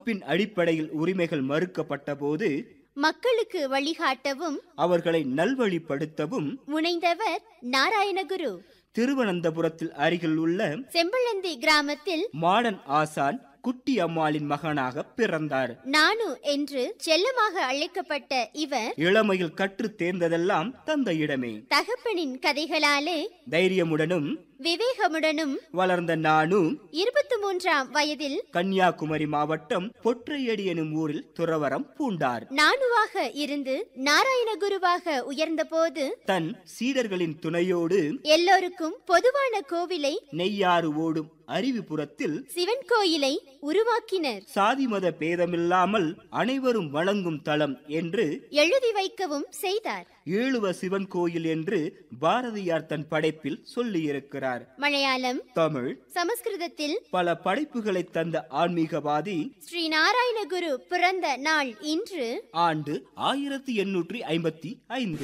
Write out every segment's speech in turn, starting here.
பின் அடிப்படையில் உரிமைகள் மறுக்கப்பட்ட போது மக்களுக்கு வழிகாட்டவும் அவர்களை நல்வழிப்படுத்தவும் முனைந்தவர் நாராயணகுரு திருவனந்தபுரத்தில் அருகில் உள்ள செம்பழந்தி கிராமத்தில் மாடன் ஆசான் குட்டி அம்மாளின் மகனாக பிறந்தார் நானு என்று செல்லமாக அழைக்கப்பட்ட இவர் இளமையில் கற்று தேர்ந்ததெல்லாம் தந்தையிடமே தகப்பனின் கதைகளாலே தைரியமுடனும் விவேகமுடனும் வளர்ந்த நானு இருபத்தி மூன்றாம் வயதில் கன்னியாகுமரி மாவட்டம் பொற்றையடி எனும் ஊரில் துறவரம் பூண்டார் நானுவாக இருந்து நாராயணகுருவாக உயர்ந்தபோது தன் சீடர்களின் துணையோடு எல்லோருக்கும் பொதுவான கோவிலை நெய்யாறு ஓடும் அருவிபுரத்தில் சிவன் கோயிலை உருவாக்கினர் சாதி மத பேதமில்லாமல் அனைவரும் வணங்கும் தலம் என்று எழுதி வைக்கவும் செய்தார் ஏழுவ சிவன் கோயில் என்று பாரதியார் தன் படைப்பில் சொல்லியிருக்கிறார் மலையாளம் தமிழ் சமஸ்கிருதத்தில் பல படைப்புகளை தந்த ஆன்மீகவாதி ஸ்ரீ நாராயணகுரு பிறந்த நாள் இன்று ஆண்டு ஆயிரத்தி எண்ணூற்றி ஐம்பத்தி ஐந்து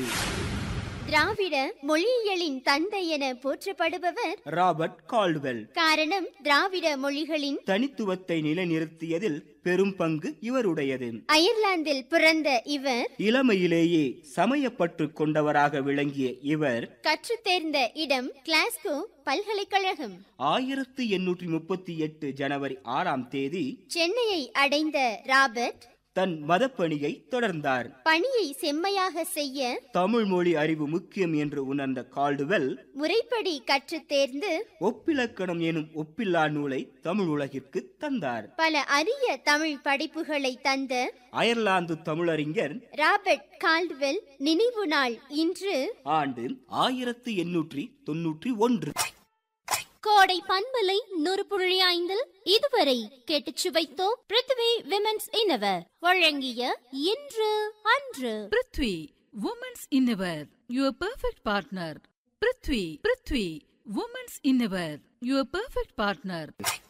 திராவிட மொழியியலின் தந்தை என போற்றப்படுபவர் ராபர்ட் கால்வெல் காரணம் திராவிட மொழிகளின் தனித்துவத்தை நிலைநிறுத்தியதில் பெரும் பங்கு இவருடையது அயர்லாந்தில் பிறந்த இவர் இளமையிலேயே சமயப்பற்று கொண்டவராக விளங்கிய இவர் கற்றுத் தேர்ந்த இடம் கிளாஸ்கோ பல்கலைக்கழகம் ஆயிரத்தி எண்ணூற்றி முப்பத்தி எட்டு ஜனவரி ஆறாம் தேதி சென்னையை அடைந்த ராபர்ட் தன் மதப்பணியை தொடர்ந்தார் பணியை செம்மையாக செய்ய தமிழ் மொழி அறிவு முக்கியம் என்று உணர்ந்த கால்டுவெல் முறைப்படி கற்றுத் தேர்ந்து ஒப்பிலக்கணம் எனும் ஒப்பில்லா நூலை தமிழ் உலகிற்கு தந்தார் பல அரிய தமிழ் படைப்புகளை தந்த அயர்லாந்து தமிழறிஞர் ராபர்ட் கால்ட்வெல் நினைவு நாள் இன்று ஆண்டு ஆயிரத்தி எண்ணூற்றி தொன்னூற்றி ஒன்று கோடை பண்பலை நூறு புள்ளி ஐந்தில் இதுவரை கேட்டுச் சுவைத்தோம் பிருத்வி விமென்ஸ் இன்னவர் வழங்கிய இன்று அன்று prithvi women's innerwear your perfect partner prithvi prithvi women's innerwear your perfect partner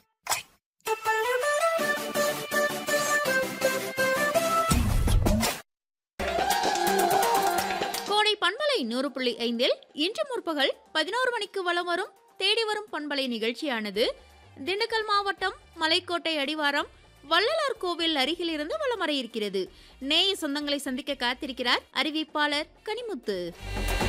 கோடை பண்பலை நூறு புள்ளி ஐந்தில் இன்று முற்பகல் பதினோரு மணிக்கு வலம் வரும் தேடி வரும் பண்பலை நிகழ்ச்சியானது திண்டுக்கல் மாவட்டம் மலைக்கோட்டை அடிவாரம் வள்ளலார் கோவில் அருகில் இருந்து வலம் வர இருக்கிறது நேய சொந்தங்களை சந்திக்க காத்திருக்கிறார் அறிவிப்பாளர் கனிமுத்து